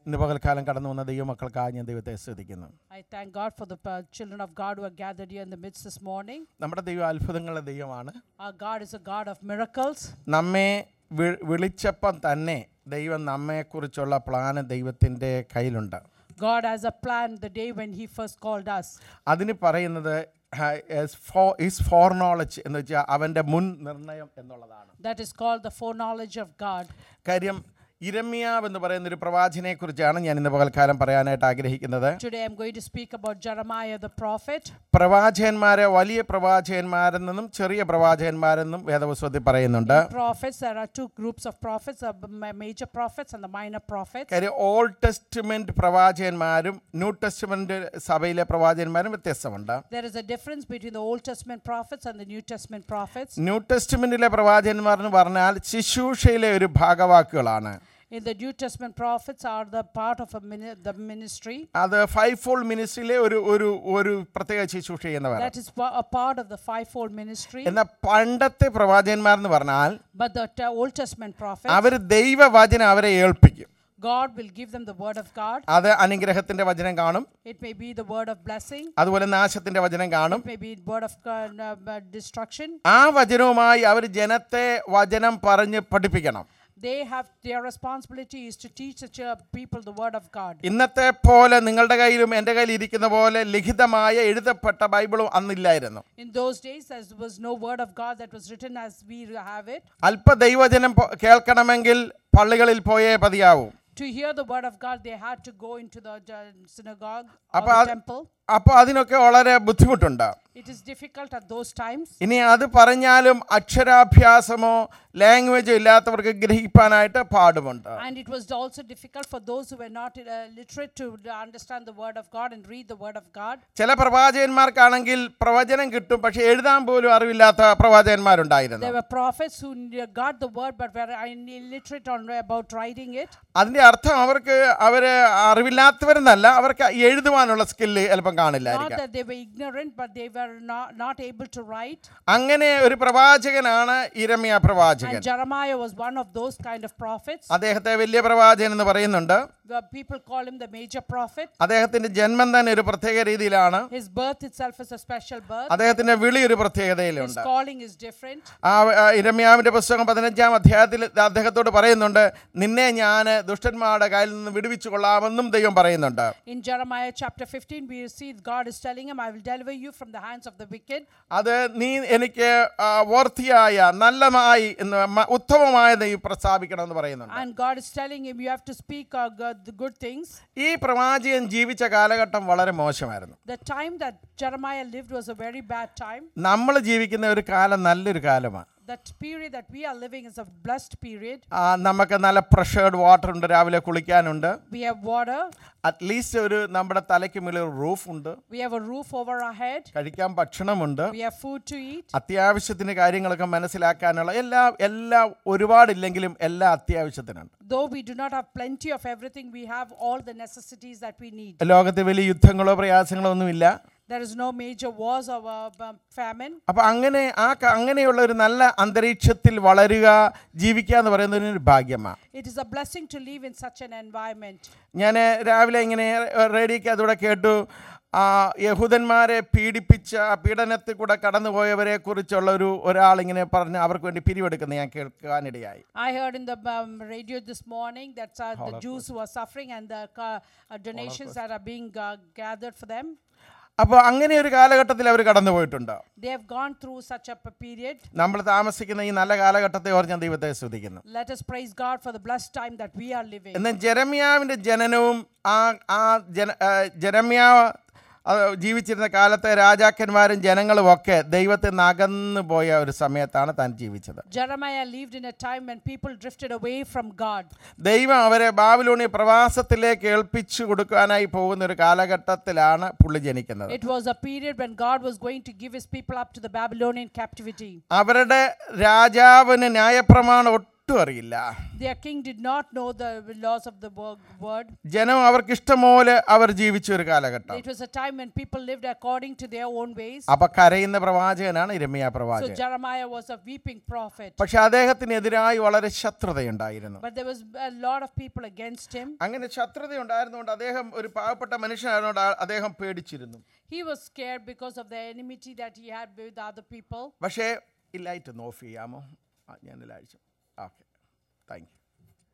ഇന്ന് പകൽക്കാലം കടന്നു വന്ന ദൈവമക്കൾക്കായി ഞാൻ ദൈവത്തെ സ്തുതിക്കുന്നു I thank God for the uh, children of God who are gathered here in the midst this morning. നമ്മുടെ ദൈവം അത്ഭുതങ്ങളുടെ ദൈവമാണ് Our God is a God of miracles. നമ്മെ വി- വിളിച്ചപ്പം തന്നെ ദൈവം നമ്മെക്കുറിച്ചുള്ള പ്ലാന് ദൈവത്തിൻ്റെ കയ്യിലുണ്ട് God has a plan the day when He first called us. അതിന് പറയുന്നത് ഈസ് ഫോർ നോളജ് എന്ന് വെച്ചാൽ അവൻ്റെ മുൻ നിർണയം എന്നുള്ളതാണ് That is called the foreknowledge of God. കാര്യം ഇരമ്യാവ് എന്ന് പറയുന്ന ഒരു പ്രവാചനെക്കുറിച്ചാണ് ഞാൻ ഇന്ന് പകൽക്കാലം പറയാനായിട്ട് ആഗ്രഹിക്കുന്നത് Today I'm going to speak about Jeremiah the prophet. പ്രവാചകന്മാരെ വലിയ പ്രവാചകന്മാരെന്നും ചെറിയ പ്രവാചകന്മാരെന്നും വേദപുസ്തകത്തിൽ പറയുന്നുണ്ട് Prophets, there are two groups of prophets, a ma- major prophets and the minor prophets. കാര്യം ഓൾഡ് ടെസ്റ്റ്മെന്റ് പ്രവാചകന്മാരും ന്യൂ ടെസ്റ്റ്മെന്റ് സഭയിലെ പ്രവാചകന്മാരും വ്യത്യസ്തമുണ്ട് There is a difference between the Old Testament prophets and the New Testament prophets. New ടെസ്റ്റ്മെന്റിലെ പ്രവാചകന്മാർ എന്ന് പറഞ്ഞാൽ ശുശ്രൂഷയിലെ ഒരു ഭാഗവാക്കുകളാണ് In the New Testament prophets are the part of a mini- the ministry. അത് ഫൈവ് ഫോൾ മിനിസ്ട്രിയിലെ ഒരു ഒരു ഒരു പ്രത്യേക ശുശ്രൂഷ ചെയ്യുന്നവർ That is pa- a part of the fivefold ministry. എന്നാൽ പണ്ടത്തെ പ്രവാചകന്മാരെന്ന് പറഞ്ഞാൽ But the t- Old Testament prophets, അവർ ദൈവവചനം അവരെ ഏൽപ്പിക്കും God will give them the word of God. അത് അനുഗ്രഹത്തിന്റെ വചനം കാണും It may be the word of blessing, അതുപോലെ നാശത്തിന്റെ വചനം കാണും it may be word of uh, uh, destruction. ആ വചനവുമായി അവർ ജനത്തെ വചനം പറഞ്ഞ് പഠിപ്പിക്കണം They have their responsibility is to teach the ch- people the word of God. ഇന്നത്തെ പോലെ നിങ്ങളുടെ കയ്യിലും എൻ്റെ കയ്യിൽ ഇരിക്കുന്ന പോലെ ലിഖിതമായ എഴുതപ്പെട്ട ബൈബിളും അന്നില്ലായിരുന്നു In those days, there was no word of God that was written as we have it. അല്പ ദൈവവചനം പോ- കേൾക്കണമെങ്കിൽ പള്ളികളിൽ പോയേ പതിയാവും To hear the word of God, they had to go into the uh, synagogue or അപ്പൊ the അത് temple. അപ്പോൾ അതിനൊക്കെ വളരെ ബുദ്ധിമുട്ടുണ്ട് It is difficult at those times. ഇനി അത് പറഞ്ഞാലും അക്ഷരാഭ്യാസമോ ലാംഗ്വേജോ ഇല്ലാത്തവർക്ക് ഗ്രഹിക്കാനായിട്ട് പാടുമുണ്ട് And it was also difficult for those who were not uh, literate to understand the word of God and read the word of God. ചില പ്രവാചകന്മാർക്കാണെങ്കിൽ പ്രവചനം കിട്ടും പക്ഷെ എഴുതാൻ പോലും അറിവില്ലാത്ത പ്രവാചകന്മാരുണ്ടായിരുന്നു There were prophets who knew- got the word but were illiterate on about writing it. അതിന്റെ അർത്ഥം അവർക്ക് അവര് അറിവില്ലാത്തവരെന്നല്ല അവർക്ക് എഴുതുവാനുള്ള സ്കില്ല് ചിലപ്പം Not കാണില്ലായിരിക്കാം that they were ignorant, but they were not, not able to write. അങ്ങനെ ഒരു പ്രവാചകനാണ് ഇരമ്യ പ്രവാചകൻ And Jeremiah was one of those kind of prophets. അദ്ദേഹത്തെ വലിയ പ്രവാചകൻ എന്ന് പറയുന്നുണ്ട് The people call him the major prophet. അദ്ദേഹത്തിന്റെ ജന്മം തന്നെ ഒരു പ്രത്യേക രീതിയിലാണ് His birth itself is a special birth. അദ്ദേഹത്തിന്റെ വിളി ഒരു His പ്രത്യേകതയിലുണ്ട് calling is different. ആ ആ ഇരമ്യാവിന്റെ പുസ്തകം പതിനഞ്ചാം അധ്യായത്തിൽ അദ്ദേഹത്തോട് പറയുന്നുണ്ട് നിന്നെ ഞാൻ ദുഷ്ടന്മാരുടെ കയ്യിൽ നിന്ന് വിടുവിച്ചു കൊള്ളാമെന്നും ദൈവം പറയുന്നുണ്ട് In Jeremiah chapter 15, we see God is telling him, I will deliver you from the hands of the wicked. അത് നീ എനിക്ക് ആ, വർത്തിയായ നല്ലമായി എന്ന് മ- ഉത്തമമായ നീ പ്രസ്താവിക്കണമെന്ന് പറയുന്നുണ്ട് And God is telling him, You have to speak uh, good, the good things. ഈ പ്രവാചകൻ ജീവിച്ച കാലഘട്ടം വളരെ മോശമായിരുന്നു The time that Jeremiah lived was a very bad time. നമ്മൾ ജീവിക്കുന്ന ഒരു കാലം നല്ലൊരു കാലമാണ് That period that we are living is a blessed period. ആ, നമുക്ക് നല്ല പ്രഷേർഡ് വാട്ടർ ഉണ്ട് രാവിലെ കുളിക്കാനുണ്ട് We have water, അറ്റ്ലീസ്റ്റ് ഒരു നമ്മുടെ തലയ്ക്ക് മുകളിൽ ഒരു റൂഫ് ഉണ്ട് we have a roof over our head, കഴിക്കാൻ ഭക്ഷണമുണ്ട് we have food to eat. അത്യാവശ്യത്തിന് കാര്യങ്ങളൊക്കെ മനസ്സിലാക്കാനുള്ള എല്ലാ എല്ലാം ഒരുപാടില്ലെങ്കിലും എല്ലാ അത്യാവശ്യത്തിനുണ്ട് Though we do not have plenty of everything, we have all the necessities that we need. ലോകത്ത് വലിയ യുദ്ധങ്ങളോ പ്രയാസങ്ങളോ ഒന്നുമില്ല There is no major wars or uh, um, famine. അപ്പൊ അങ്ങനെ ആ ക- അങ്ങനെയുള്ള ഒരു നല്ല അന്തരീക്ഷത്തിൽ വളരുക ജീവിക്കുക എന്ന് പറയുന്നത് ഒരു ഭാഗ്യമാണ് It is a blessing to live in such an environment. ഞാൻ രാവിലെ ഇങ്ങനെ റേഡിയോക്ക് അതോടെ കേട്ടു ആ യഹൂദന്മാരെ പീഡിപ്പിച്ച ആ പീഡനത്തിൽ കൂടെ കടന്നുപോയവരെ കുറിച്ചുള്ള ഒരു ഒരാൾ ഇങ്ങനെ പറഞ്ഞ് അവർക്ക് വേണ്ടി പിരിവെടുക്കുന്നത് ഞാൻ കേൾക്കാനിടയായി I heard in the um, radio this morning that uh, the Jews who are suffering and the uh, uh, donations that are being uh, gathered for them, അപ്പോൾ അങ്ങനെ ഒരു കാലഘട്ടത്തിൽ അവർ കടന്നുപോയിട്ടുണ്ട് they have gone through such a p- period. നമ്മൾ താമസിക്കുന്ന ഈ നല്ല കാലഘട്ടത്തെ ഓർത്ത് ഞാൻ ദൈവത്തെ സ്തുതിക്കുന്നു Let us praise God for the blessed time that we are living. എന്നാൽ ജെരമ്യാവിൻ്റെ ജനനവും ആ ആ ജന ആ, ജെരമ്യാ ആ, ജീവിച്ചിരുന്ന കാലത്തെ രാജാക്കന്മാരും ജനങ്ങളും ഒക്കെ ദൈവത്തിൽ നിന്ന് അകന്നു പോയ ഒരു സമയത്താണ് താൻ ജീവിച്ചത് Jeremiah lived in a time when people drifted away from God. ദൈവം അവരെ ബാബിലോണിയ പ്രവാസത്തിലേക്ക് ഏൽപ്പിച്ചു കൊടുക്കാനായി പോകുന്ന ഒരു കാലഘട്ടത്തിലാണ് പുള്ളി ജനിക്കുന്നത് It was a period when God was going to give his people up to the Babylonian captivity. അവരുടെ രാജാവിന് ന്യായപ്രമാണം ഒട്ടും ഒട്ടും അറിയില്ല Their king did not know the laws of the wo- word. ജനം അവർക്ക് ഇഷ്ടം പോലെ അവർ ജീവിച്ച ഒരു കാലഘട്ടം It was a time when people lived according to their own ways. അപ്പൊ കരയുന്ന പ്രവാചകനാണ് ഇരമിയ So പ്രവാചകൻ Jeremiah was a weeping prophet. പക്ഷെ അദ്ദേഹത്തിനെതിരായി വളരെ ശത്രുതയുണ്ടായിരുന്നു But there was a lot of people against him. അങ്ങനെ ശത്രുത ഉണ്ടായിരുന്നുകൊണ്ട് അദ്ദേഹം ഒരു പാവപ്പെട്ട മനുഷ്യനായതുകൊണ്ട് ആ- അദ്ദേഹം പേടിച്ചിരുന്നു He was scared because of the enmity that he had with other people. പക്ഷേ ഈ ലൈറ്റ് ഒന്ന് ഓഫ് ചെയ്യാമോ ആ ഞാൻ അഴിച്ചു ഓക്കെ താങ്ക് യു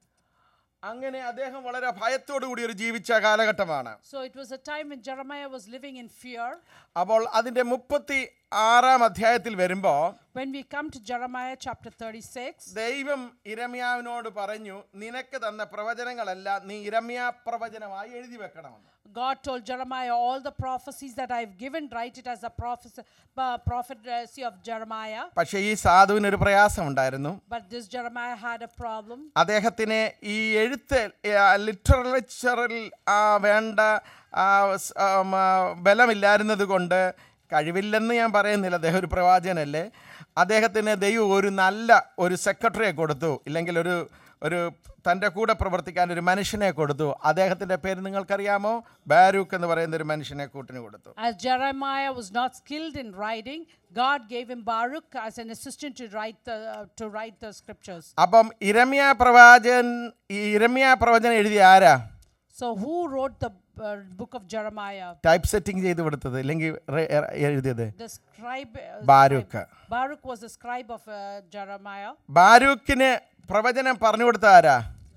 അങ്ങനെ അദ്ദേഹം വളരെ ഭയത്തോടു കൂടി ഒരു ജീവിച്ച കാലഘട്ടമാണ് So it was a time when Jeremiah was living in fear. അപ്പോൾ അതിൻ്റെ മുപ്പത്തി ആറാം അധ്യായത്തിൽ വരുമ്പോൾ When we come to Jeremiah chapter 36, ദൈവം ഇരമ്യാവിനോട് പറഞ്ഞു നിനക്ക് തന്ന പ്രവചനങ്ങളെല്ലാം നീ ഇരമ്യ പ്രവചനമായി എഴുതി വെക്കണമെന്ന് God told Jeremiah, All the prophecies that I've given, write it as a prophecy, uh, prophecy of Jeremiah. പക്ഷേ ഈ സാധുവിനൊരു പ്രയാസം ഉണ്ടായിരുന്നു But this Jeremiah had a problem. അദ്ദേഹത്തിന് ഈ എഴുത്ത് ലിറ്ററേച്ചറിൽ വേണ്ട ആ, സ്, ആം, ആ, ബലമില്ലായിരുന്നത് കൊണ്ട് കഴിവില്ലെന്ന് ഞാൻ പറയുന്നില്ല അദ്ദേഹം ഒരു പ്രവാചകനല്ലേ അദ്ദേഹത്തിന് ദൈവം ഒരു നല്ല ഒരു സെക്രട്ടറിയെ കൊടുത്തു ഇല്ലെങ്കിൽ ഒരു ഒരു തൻ്റെ കൂടെ പ്രവർത്തിക്കാൻ ഒരു മനുഷ്യനെ കൊടുത്തു അദ്ദേഹത്തിൻ്റെ പേര് നിങ്ങൾക്കറിയാമോ ബാരൂക്ക് എന്ന് പറയുന്ന ഒരു മനുഷ്യനെ കൂട്ടിന് കൊടുത്തു As Jeremiah was not skilled in writing, God gave him Baruch as an assistant to write the, uh, to write the scriptures. അപ്പം ഇരമ്യ പ്രവാചകൻ ഈ ഇരമ്യ പ്രവചനം എഴുതിയ ആരാ So who wrote the uh, book of Jeremiah? Type setting ചെയ്ത് കൊടുത്തത് ഇല്ലെങ്കിൽ റെ- എഴുതിയത് The scribe. uh, Baruch scribe- Baruch was the scribe of uh, Jeremiah. ബാരൂക്കിന് പ്രവചനം പറഞ്ഞു കൊടുത്ത ആരാ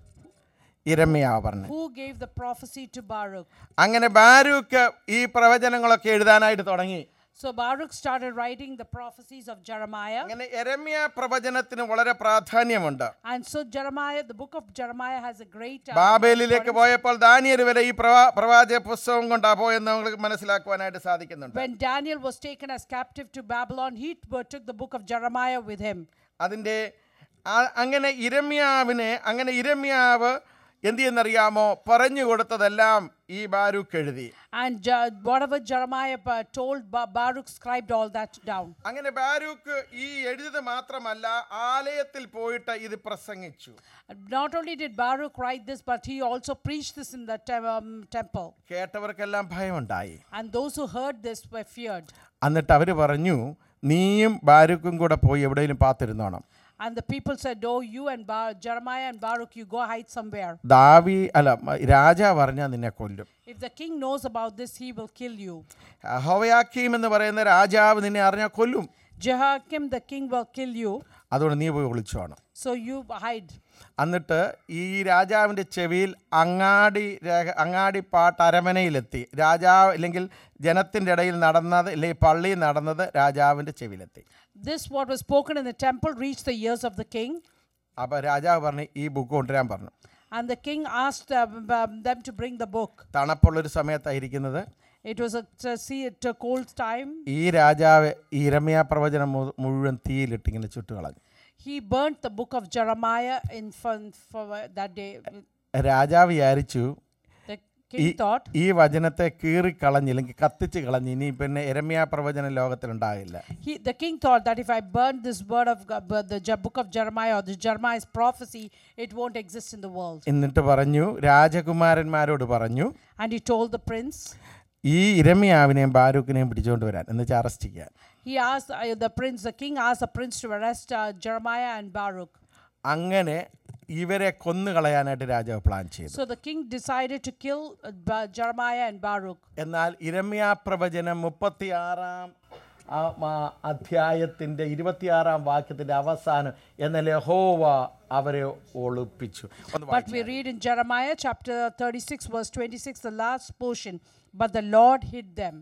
ഇരമ്യാവ് പറഞ്ഞു Who gave the prophecy to Baruch? അങ്ങനെ ബാരൂക്ക് ഈ പ്രവചനങ്ങളൊക്കെ എഴുതാനായിട്ട് തുടങ്ങി So Baruch started writing the prophecies of Jeremiah. അങ്ങനെ എരമ്യ പ്രവചനത്തിന് വളരെ പ്രാധാന്യമുണ്ട് And so Jeremiah, the book of Jeremiah has a great. Uh, ബാബേലിലേക്ക് പോയപ്പോൾ ദാനിയൽ വരെ ഈ പ്രവാ പ്രവാചക പുസ്തകം കൊണ്ടാ പോയെന്ന് നമുക്ക് മനസ്സിലാക്കുവാനായിട്ട് സാധിക്കുന്നുണ്ട് when Daniel was taken as captive to Babylon, he t- took the book of Jeremiah with him. അതിൻ്റെ ആ- അങ്ങനെ ഇരമ്യാവിനെ അങ്ങനെ ഇരമ്യാവ് എന്ത് ചെയ്യുന്നറിയാമോ പറഞ്ഞു കൊടുത്തതെല്ലാം ഈ ബാരൂക്ക് എഴുതി And Je- whatever Jeremiah uh, told, ba- Baruch scribed all that down. അങ്ങനെ ബാരൂക്ക് ഈ എഴുതിയത് മാത്രമല്ല ആലയത്തിൽ പോയിട്ട് ഇത് പ്രസംഗിച്ചു Not only did Baruch write this, but he also preached this in the te- um, temple. കേട്ടവർക്കെല്ലാം ഭയമുണ്ടായി And those who heard this were feared. എന്നിട്ട് അവർ പറഞ്ഞു നീയും ബാരൂക്കും കൂടെ പോയി എവിടെയെങ്കിലും പാത്തിരുന്നോണം And the people said, Oh, you and Bar- Jeremiah and Baruch, you go hide somewhere. ദാവി അല്ല മ- രാജാവ് പറഞ്ഞാൽ നിന്നെ കൊല്ലും If the king knows about this, he will kill you. ഹോവയാക്കീം എന്ന് പറയുന്ന രാജാവ് നിന്നെ അറിഞ്ഞാൽ കൊല്ലും Jehoiakim, the king, will kill you. അതുകൊണ്ട് നീ പോയി ഒളിച്ചോണം So you hide. എന്നിട്ട് ഈ രാജാവിൻ്റെ ചെവിയിൽ അങ്ങാടി രേഖ അങ്ങാടി പാട്ട് അരമനയിലെത്തി രാജാവ് അല്ലെങ്കിൽ ജനത്തിൻ്റെ ഇടയിൽ നടന്നത് അല്ലെങ്കിൽ പള്ളിയിൽ നടന്നത് രാജാവിൻ്റെ ചെവിയിലെത്തി This, what was spoken in the temple, reached the ears of the king. അപ്പോൾ രാജാവ് പറഞ്ഞു ഈ ബുക്ക് കൊണ്ടുവരാൻ പറഞ്ഞു And the king asked uh, um, them to bring the book. തണുപ്പുള്ളൊരു സമയത്തായിരിക്കുന്നത് It was a, to see it a cold time. ഈ രാജാവ് ഈ ഇരമ്യ പ്രവചനം മു- മുഴുവൻ തീയിലിട്ട് ഇങ്ങനെ ചുട്ടുകളഞ്ഞു He burnt the book of Jeremiah in for, for that day. രാജാവ് വിചാരിച്ചു The ഈ king thought, ഈ വചനത്തെ കീറിക്കളഞ്ഞ് അല്ലെങ്കിൽ കത്തിച്ച് കളഞ്ഞ് ഇനി പിന്നെ എരമ്യ പ്രവചനം ലോകത്തിലുണ്ടാകില്ല he, the king thought that if I burn this word of God, but the Je- book of Jeremiah or the Jeremiah's prophecy, it won't exist in the world. എന്നിട്ട് പറഞ്ഞു രാജകുമാരന്മാരോട് പറഞ്ഞു And he told the prince, ഈ ഇരമ്യാവിനെയും ബാരൂക്കിനെയും പിടിച്ചുകൊണ്ട് വരാൻ എന്ന് വെച്ചാൽ arrest ചെയ്യാൻ he asked uh, the prince, the king asked the prince to arrest uh, Jeremiah and Baruch. അങ്ങനെ ഇവരെ കൊന്നുകളയാനായിട്ട് രാജാവ് പ്ലാൻ ചെയ്തു So the king decided to kill uh, Ba- Jeremiah and Baruch. എന്നാൽ ഇരമ്യ പ്രവചനം മുപ്പത്തിയാറാം ആ, ആ, അധ്യായത്തിൻ്റെ ഇരുപത്തിയാറാം വാക്യത്തിൻ്റെ അവസാനം എന്നാൽ യഹോവ അവരെ ഒളിപ്പിച്ചു ഒന്ന് But we read in Jeremiah chapter 36, verse 26, the last portion. But the Lord hid them.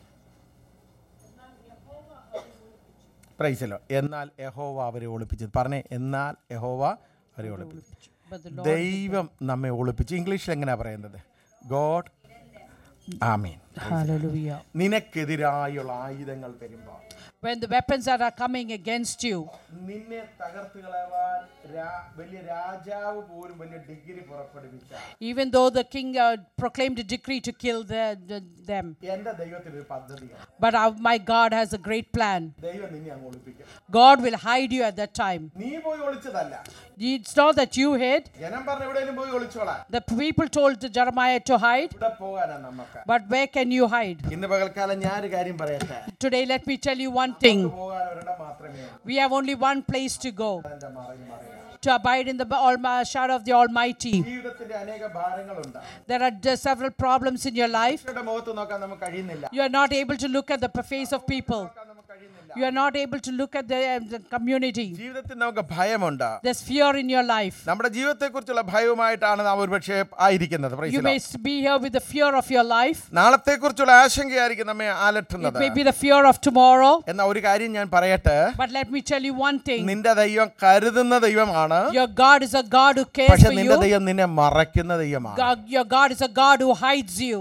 പ്രൈസലോ എന്നാൽ യഹോവ അവരെ ഒളിപ്പിച്ചു പറഞ്ഞേ എന്നാൽ യഹോവ അവരെ ഒളിപ്പിച്ചു But the Lord. ദൈവം നമ്മെ ഒളിപ്പിച്ചു ഇംഗ്ലീഷിൽ എങ്ങനെയാ പറയുന്നത് ഗോഡ് ആമീൻ Hallelujah. നിനക്കെതിരായുള്ള ആയുധങ്ങൾ വരുമ്പോൾ When the weapons that are coming against you, നിന്നെ തകർത്ത് കളയാൻ രാ- വലിയ രാജാവ് പോലും വലിയ ഡിഗ്രി പുറപ്പെടുവിച്ച even though the king uh, proclaimed a decree to kill the, the- them, എന്റെ ദൈവത്തിന് ഒരു പദ്ധതിയാണ് but uh, my God has a great plan. ദൈവം നിന്നെ അങ്ങ് ഒളിപ്പിക്കും God will hide you at that time. നീ പോയി ഒളിച്ചതല്ല It's not that you hid. ജനം പറഞ്ഞ എവിടെയെങ്കിലും പോയി ഒളിച്ചോളാം The people told to Jeremiah to hide, ഇവിടെ പോകാനാ നമുക്ക് but where can you hide? ഇന്ന് പകൽക്കാലം ഞാനൊരു കാര്യം പറയട്ടെ Today, let me tell you one thing. പോകാൻ ഒരിടം മാത്രമേ ഉള്ളൂ We have only one place to go അതിന്റെ മറവിൽ മറയുക. to abide in the alma- shadow of the Almighty. ജീവിതത്തിന്റെ അനേക ഭാരങ്ങളുണ്ട് There are d- several problems in your life. മനുഷ്യരുടെ മുഖത്ത് നോക്കാൻ നമുക്ക് കഴിയുന്നില്ല You are not able to look at the face of people. നോക്കാൻ നമുക്ക് കഴിയുന്നില്ല You are not able to look at the, uh, the community. ജീവിതത്തിൽ നമുക്ക് ഭയമുണ്ട് There's fear in your life. നമ്മുടെ ജീവിതത്തെക്കുറിച്ചുള്ള ഭയവുമായിട്ടാണ് നാം ഒരുപക്ഷെ ആയിരിക്കുന്നത് Praise You the may Lord. s- be here with the fear of your life. നാളത്തെക്കുറിച്ചുള്ള ആശങ്കയായിരിക്കും നമ്മെ It അലട്ടുന്നത് may be the fear of tomorrow. എന്ന ഒരു കാര്യം ഞാൻ പറയട്ടെ But let me tell you one thing. നിന്റെ ദൈവം കരുതുന്ന ദൈവമാണ് Your God is a God who cares പക്ഷെ for നിന്റെ you. ദൈവം നിന്നെ മറയ്ക്കുന്ന ദൈവമാണ് God, your God is a God who hides you.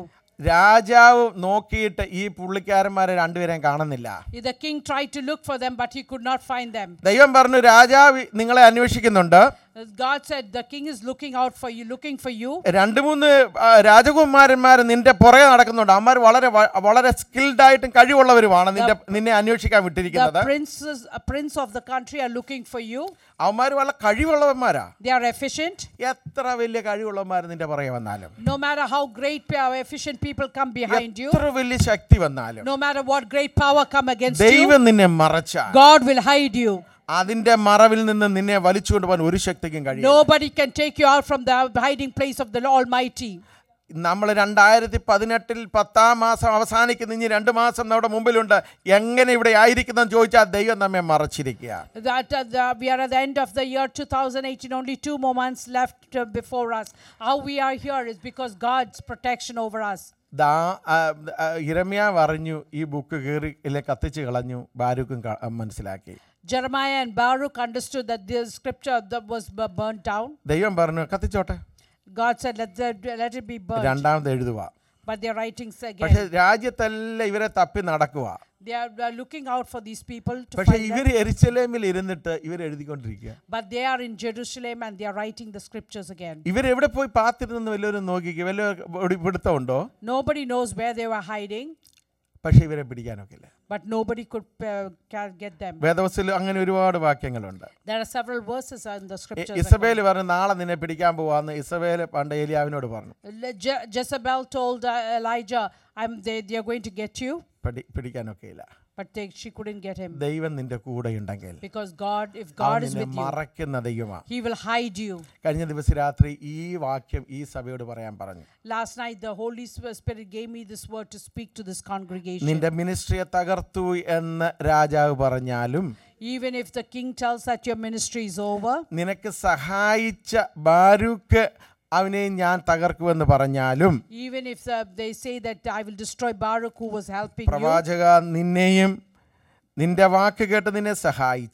രാജാവ് നോക്കിയിട്ട് ഈ പുള്ളിക്കാരന്മാരെ രണ്ടുപേരെയും കാണുന്നില്ല The king tried to look for them, but he could not find them. ദൈവം പറഞ്ഞു രാജാവ് നിങ്ങളെ അന്വേഷിക്കുന്നുണ്ട് Uh, God said, The king is looking out for you, looking for you. രണ്ട് മൂന്ന് ആ, രാജകുമാരന്മാർ നിന്റെ പുറകെ നടക്കുന്നുണ്ട് അവന്മാർ വളരെ വ- വളരെ സ്കിൽഡ് ആയിട്ടും കഴിവുള്ളവരുമാണ് നിന്റെ നിന്നെ അന്വേഷിക്കാൻ The വിട്ടിരിക്കുന്നത് princes, a prince of the country are looking for you. അവന്മാർ വളരെ കഴിവുള്ളവന്മാരാ They are efficient. എത്ര വലിയ കഴിവുള്ളവന്മാർ നിന്റെ പുറകെ വന്നാലും No matter how great, uh, efficient people come behind you, എത്ര വലിയ ശക്തി വന്നാലും no matter what great power come against you, ദൈവം നിന്നെ മറച്ച God will hide you. അതിന്റെ മറവിൽ നിന്ന് നിന്നെ വലിച്ചുകൊണ്ട് പോകാൻ ഒരു ശക്തിക്കും കഴിയും Nobody can take you out from the hiding place of the Almighty. നമ്മൾ രണ്ടായിരത്തി പതിനെട്ടിൽ പത്താം മാസം അവസാനിക്കുന്ന ഇനി രണ്ട് മാസം നമ്മുടെ മുമ്പിലുണ്ട് എങ്ങനെ ഇവിടെ ആയിരിക്കുന്നെന്ന് ചോദിച്ചാൽ ദൈവം നമ്മെ മറച്ചിരിക്കുക That uh, the, we are at the end of the year 2018, only two more months left uh, before us. How we are here is because God's protection over us. ദാ ആ, ആ, ഇരമ്യ പറഞ്ഞു ഈ ബുക്ക് കീറി ഇല്ല കത്തിച്ച് കളഞ്ഞു ബാരൂക്കും ക- മനസ്സിലാക്കി Jeremiah and Baruch understood that the scripture that was bu- burnt down. ദൈവം പറഞ്ഞു കത്തിച്ചോട്ടെ God said, let, the, let it be burnt. രണ്ടാമത് എഴുതുക But their writings പക്ഷെ again. രാജ്യത്തെല്ലാം ഇവരെ തപ്പി നടക്കുക They are uh, looking out for these people to പക്ഷെ find ഇവർ them. എരിശലേമിൽ ഇരുന്നിട്ട് ഇവർ എഴുതിക്കൊണ്ടിരിക്കുക But they are in Jerusalem and they are writing the scriptures again. ഇവരെവിടെ പോയി പാത്തിരുന്നെന്ന് വല്ലവരും നോക്കിക്കുക വല്ല പിടുത്തമുണ്ടോ Nobody knows where they were hiding, പക്ഷെ ഇവരെ പിടിക്കാനൊക്കില്ല but nobody could uh, ca- get them. വേദവസിൽ അങ്ങനെ ഒരുപാട് വാക്യങ്ങളുണ്ട് There are several verses in the ഇ- scriptures. that ഇസബേൽ പറഞ്ഞു നാളെ നിന്നെ പിടിക്കാൻ പോവാന്ന് ഇസബേൽ പണ്ട് ഏലിയാവിനോട് പറഞ്ഞു Le- Je- Jezebel told uh, Elijah, "I'm they, they are going to get you," പിടി പിടിക്കാനൊക്കെ ഇല്ല but they, she couldn't get him ദൈവം നിന്റെ കൂടെ ഉണ്ടെങ്കിൽ because God, if അവൻ God is നിന്നെ with you, മറയ്ക്കുന്ന ദൈവമാണ് He will hide you. കഴിഞ്ഞ ദിവസം രാത്രി ഈ വാക്യം ഈ സഭയോട് പറയാൻ പറഞ്ഞു Last night, the Holy Sp- Spirit gave me this word to speak to this congregation. നിന്റെ മിനിസ്ട്രിയെ തകർത്തു എന്ന് രാജാവ് പറഞ്ഞാലും Even if the king tells that your ministry is over, നിനക്ക് സഹായിച്ച ബാരൂക്ക് അവനെ ഞാൻ തകർക്കുമെന്ന് പറഞ്ഞാലും even if uh, they say that I will destroy Baruch who was helping you, പ്രവാചക നിന്നെയും നിന്റെ വാക്ക് കേട്ട് നിന്നെ സഹായിച്ച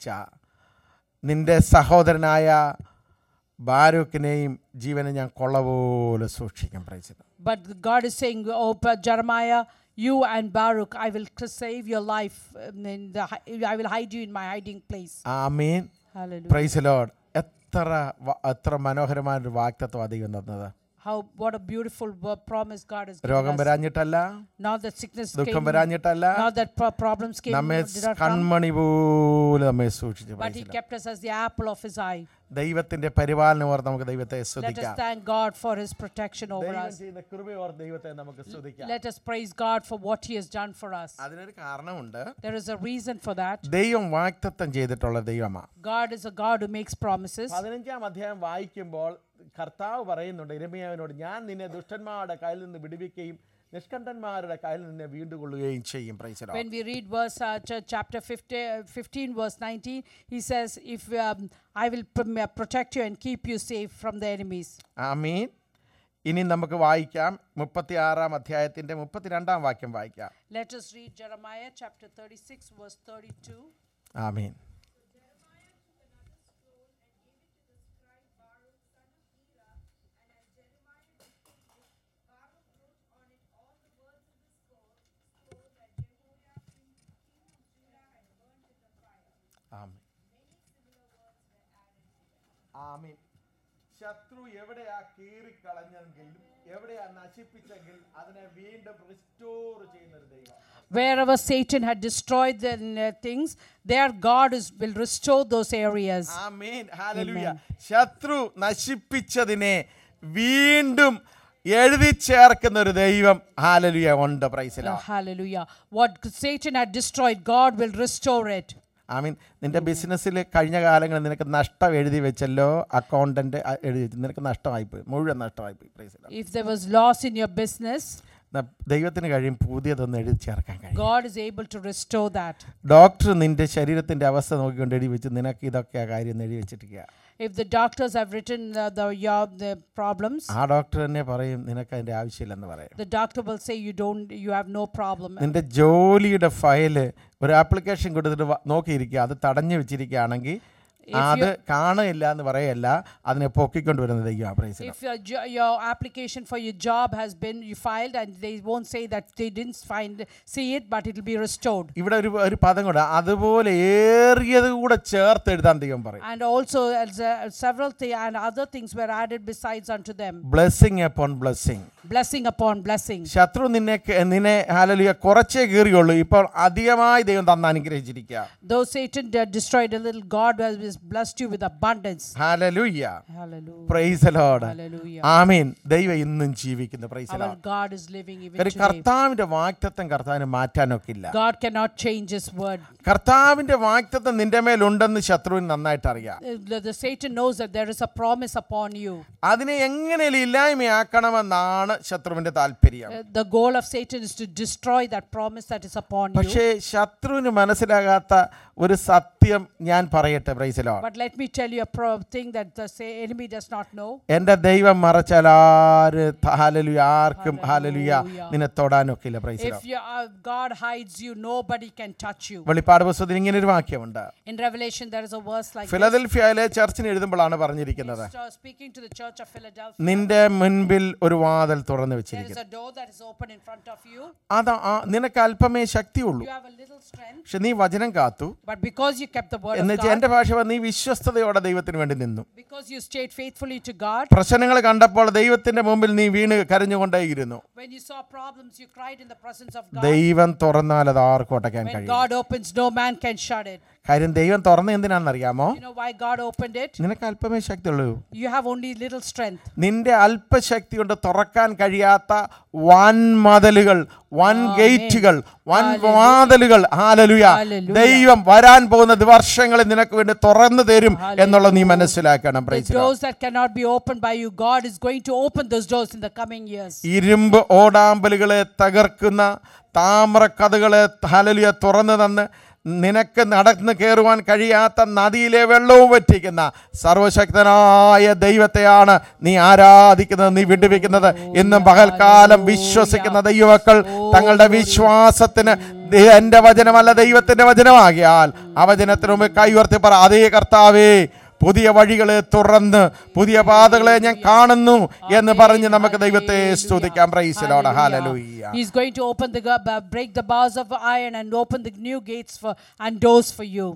നിന്റെ സഹോദരനായ ബാരൂക്കിനെയും ജീവനെ ഞാൻ കൊള്ളപോലെ സൂക്ഷിക്കും പ്രൈസിത് but God is saying, Oh, but Jeremiah, you and Baruch, I will c- save your life. um, In the, hi- I will hide you in my hiding place. ആമീൻ Hallelujah. പ്രൈസ് ലോഡ് എത്ര വ- എത്ര മനോഹരമായ ഒരു വാക്തത്വം അധികം തന്നത് How what a beautiful wo- promise God has given രോഗം us. വരാഞ്ഞിട്ടല്ല Not that sickness ദുഃഖം came, വരാഞ്ഞിട്ടല്ല not that pro- problems came, നമ്മെ did not come, കൺമണി പോലെ നമ്മെ സൂക്ഷിച്ചു but He kept us as the apple of His eye. ദൈവത്തിന്റെ പരിപാലനം ഓർത്ത് നമുക്ക് ദൈവത്തെ Let us സ്തുതിക്കാം thank God for His protection over ദൈവം us. ചെയ്യുന്ന കൃപയോർത്ത് ദൈവത്തെ നമുക്ക് സ്തുതിക്കാം Let us praise God for what He has done for us. അതിനൊരു കാരണമുണ്ട് There is a reason for that. ദൈവം വാക്തത്വം ചെയ്തിട്ടുള്ള ദൈവമാണ് God is a God who makes promises. പതിനഞ്ചാം അധ്യായം വായിക്കുമ്പോൾ കർത്താവ് പറയുന്നുണ്ട് ഇരമയാവിനോട് ഞാൻ നിന്നെ ദുഷ്ടന്മാരുടെ കയ്യിൽ നിന്ന് വിടുവിക്കുകയും നിഷ്കണ്ഠന്മാരുടെ കയ്യിൽ നിന്ന് വീണ്ടുകൊള്ളുകയും ചെയ്യും പ്രൈസലോ When we read verse uh, ch- chapter 50, uh, 15, verse 19, he says, "If um, I will prom- uh, protect you and keep you safe from the enemies." ആമീൻ ഇനി നമുക്ക് വായിക്കാം മുപ്പത്തി ആറാം അധ്യായത്തിന്റെ മുപ്പത്തിരണ്ടാം വാക്യം വായിക്കാം Let us read Jeremiah chapter 36, verse 32. ആമീൻ ആമീൻ ആമീൻ ശത്രു എവിടെയാ കീറിക്കളഞ്ഞെങ്കിൽ എവിടെയാ നശിപ്പിച്ചെങ്കിൽ അതിനെ വീണ്ടും റിസ്റ്റോർ ചെയ്യുന്ന ഒരു ദൈവം Wherever Satan had destroyed the uh, things, there God is, will restore those areas. ആമേൻ ഹല്ലേലൂയ ശത്രു നശിപ്പിച്ചതിനെ വീണ്ടും എഴുതി ചേർക്കുന്ന ഒരു ദൈവം ഹാലലുയ ഉണ്ട് പ്രൈസില Uh, hallelujah. What Satan had destroyed, God will restore it. I mean നിന്റെ ബിസിനസ്സിൽ കഴിഞ്ഞ കാലങ്ങളിൽ നിനക്ക് നഷ്ടം എഴുതി വെച്ചല്ലോ അക്കൗണ്ടന്റ് എഴുതി വെച്ചു നിനക്ക് നഷ്ടമായിപ്പോയി മുഴുവൻ നഷ്ടമായിപ്പോയി പ്രൈസില If there was loss in your business, ദൈവത്തിന് കഴിയും പുതിയതൊന്ന് എഴുതി ചേർക്കാൻ കഴിയും God is able to restore that. Doctor നിന്റെ ശരീരത്തിന്റെ അവസ്ഥ നോക്കിക്കൊണ്ട് എഴുതി വെച്ച് നിനക്ക് ഇതൊക്കെ ആ കാര്യം എന്ന് എഴുതി വെച്ചിട്ടിരിക്കുക If the doctors have written uh, the, your, the problems, ആ ഡോക്ടർ തന്നെ പറയും നിനക്ക് അതിന്റെ ആവശ്യമില്ലെന്ന് പറയും the doctor will say you don't, you have no problem. നിന്റെ ജോലിയുടെ ഫയല് ഒരു ആപ്ലിക്കേഷൻ കൊടുത്തിട്ട് വ- നോക്കിയിരിക്കുക അത് തടഞ്ഞു വെച്ചിരിക്കുകയാണെങ്കിൽ അത് കാണുകയില്ല എന്ന് പറയല്ല അതിനെ പൊക്കിക്കൊണ്ട് വരുന്ന ദൈവം praise If your, jo- your application for your job has been you filed and they won't say that they didn't find see it, but it will be restored. ഇവിടെ ഒരു ഒരു പദം കൂടെ അതുപോലെ ഏറിയത് കൂടെ ചേർത്ത് എഴുതാൻ ദൈവം പറയും And also as, uh, several things and other things were added besides unto them. Blessing upon blessing Blessing upon blessing. ശത്രു നിന്നെ ക- നിന്നെ ഹാലലിയ കുറച്ചേ കീറിയുള്ളൂ ഇപ്പോൾ അധികമായി ദൈവം തന്ന് അനുഗ്രഹിച്ചിരിക്കുക Though Satan uh, destroyed a little, God has blessed you with abundance. ഹാലലുയ്യ Hallelujah. Praise lord Hallelujah. ആമീൻ ദൈവം ഇന്നും ജീവിക്കുന്നു praise Our lord God is living even കാര്യം today. കർത്താവിന്റെ വാക്തത്വം കർത്താവിന് മാറ്റാനൊക്കില്ല God cannot change His word. കർത്താവിന്റെ വാക്തത്വം നിന്റെ മേലുണ്ടെന്ന് ശത്രുവിന് നന്നായിട്ട് അറിയാം Uh, The, the Satan knows that there is a promise upon you. അതിനെ എങ്ങനെയും ഇല്ലായ്മയാക്കണമെന്നാണ് ശത്രുവിന്റെ താല്പര്യം Uh, the goal of Satan is to destroy that promise that is upon you. പക്ഷേ ശത്രുവിന് മനസ്സിലാകാത്ത ഒരു സത്യം ഞാൻ പറയട്ടെ പ്രൈസലോ But let me tell you a pro- thing that the say, enemy does not know. എന്റെ ദൈവം മറച്ചാൽ ആര് ഹാലലുയ ആർക്കും ഹാലലുയ നിന്നെ തൊടാനൊക്കില്ല പ്രൈസലോ If you, uh, God hides you, nobody can touch you. വെളിപ്പാട് പുസ്തകത്തിൽ ഇങ്ങനെ ഒരു വാക്യമുണ്ട് In Revelation, there is a verse like this. ഫിലദൽഫിയയിലെ ചർച്ചിന് എഴുതുമ്പോഴാണ് പറഞ്ഞിരിക്കുന്നത് It's, uh, speaking to the church of Philadelphia. നിന്റെ മുൻപിൽ ഒരു വാതിൽ തുറന്നു There വെച്ചിരിക്കുന്നു is a door that is open in front of you. അത് ആ- നിനക്ക് അല്പമേ ശക്തിയുള്ളൂ You have a little strength, പക്ഷെ നീ വചനം കാത്തു but because you kept the word എന്ന് of വെച്ചാൽ God, എന്റെ ഭാഷ പറഞ്ഞ നീ വിശ്വസ്തയോടെ ദൈവത്തിന് വേണ്ടി നിന്നു because you stayed faithfully to God, പ്രശ്നങ്ങൾ കണ്ടപ്പോൾ ദൈവത്തിന്റെ മുമ്പിൽ നീ വീണ് കരഞ്ഞുകൊണ്ടേയിരുന്നു when you saw problems, you cried in the presence of God. ദൈവം തുറന്നാൽ അത് ആർക്കും ഒട്ടയ്ക്കാൻ When കഴിയും God opens, no man can shut it. കാര്യം ദൈവം തുറന്ന എന്തിനാണെന്നറിയാമോ You know why God opened it? നിനക്ക് അല്പമേ ശക്തിയുള്ളൂ You have only little strength. നിന്റെ അല്പശക്തി കൊണ്ട് തുറക്കാൻ കഴിയാത്ത വൻ മതിലുകൾ വൻ ഗേറ്റുകൾ വൻ വാതിലുകൾ ഹാലലുയ Hallelujah. ദൈവം വരാൻ പോകുന്ന വർഷങ്ങളിൽ നിനക്ക് വേണ്ടി തുറന്നു തരും എന്നുള്ളത് നീ മനസ്സിലാക്കണം The praise doors that cannot be opened by you, God is going to open those doors in the coming years. ഇരുമ്പ് ഓടാമ്പലുകളെ തകർക്കുന്ന താമ്രക്കഥകളെ ഹലലിയ തുറന്നു തന്ന് നിനക്ക് നടന്ന് കയറുവാൻ കഴിയാത്ത നദിയിലെ വെള്ളവും വറ്റിക്കുന്ന സർവശക്തനായ ദൈവത്തെയാണ് നീ ആരാധിക്കുന്നത് നീ വിടുവിക്കുന്നത് ഇന്നും പകൽക്കാലം വിശ്വസിക്കുന്ന ദൈവമക്കൾ തങ്ങളുടെ വിശ്വാസത്തിന് ദേ- എന്റെ വചനമല്ല ദൈവത്തിന്റെ വചനമാകിയാൽ ആ വചനത്തിന് മുമ്പ് കൈവർത്തി പറ അതേ കർത്താവേ പുതിയ വഴികളെ തുറന്ന് പുതിയ പാതകളെ ഞാൻ കാണുന്നു എന്ന് പറഞ്ഞ് നമുക്ക് ദൈവത്തെ സ്തുതിക്കാം പ്രൈസിലോട് ഹാലലൂയ്യ He's going to open the ga- ba- break the bars of iron and open the new gates for and doors for you.